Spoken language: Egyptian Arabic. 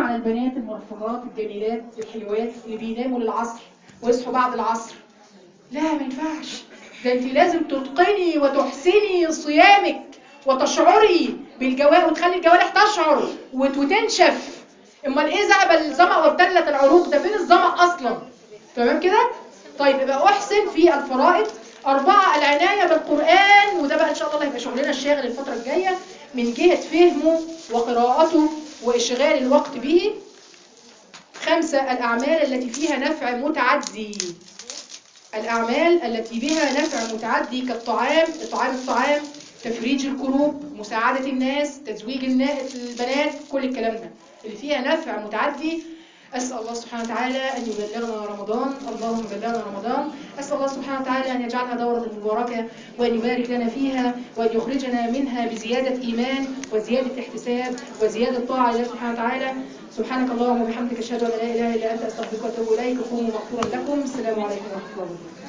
على البنات المرفهات الجميلات الحلوات اللي بيناموا للعصر ويصحوا بعد العصر لا ما ينفعش ده انت لازم تتقني وتحسني صيامك وتشعري بالجوارح وتخلي الجوارح تشعر وت- وتنشف امال ايه ذهب الظمأ وابتلت العروق ده فين الظمأ اصلا تمام كده طيب يبقى احسن في الفرائض أربعة العناية بالقرآن وده بقى إن شاء الله هيبقى شغلنا الشاغل الفترة الجاية من جهة فهمه وقراءته وإشغال الوقت به خمسة الأعمال التي فيها نفع متعدي الأعمال التي بها نفع متعدي كالطعام إطعام الطعام تفريج الكروب مساعدة الناس تزويج النا- البنات كل الكلام ده اللي فيها نفع متعدي أسأل الله سبحانه وتعالى أن يبلغنا رمضان اللهم بلغنا رمضان أسأل الله سبحانه وتعالى أن يجعلها دورة مباركة وأن يبارك لنا فيها وأن يخرجنا منها بزيادة إيمان وزيادة احتساب وزيادة طاعة لله سبحانه وتعالى سبحانك اللهم وبحمدك أشهد أن لا إله إلا أنت أستغفرك وأتوب إليك قوموا مغفورا لكم السلام عليكم ورحمة الله وبركاته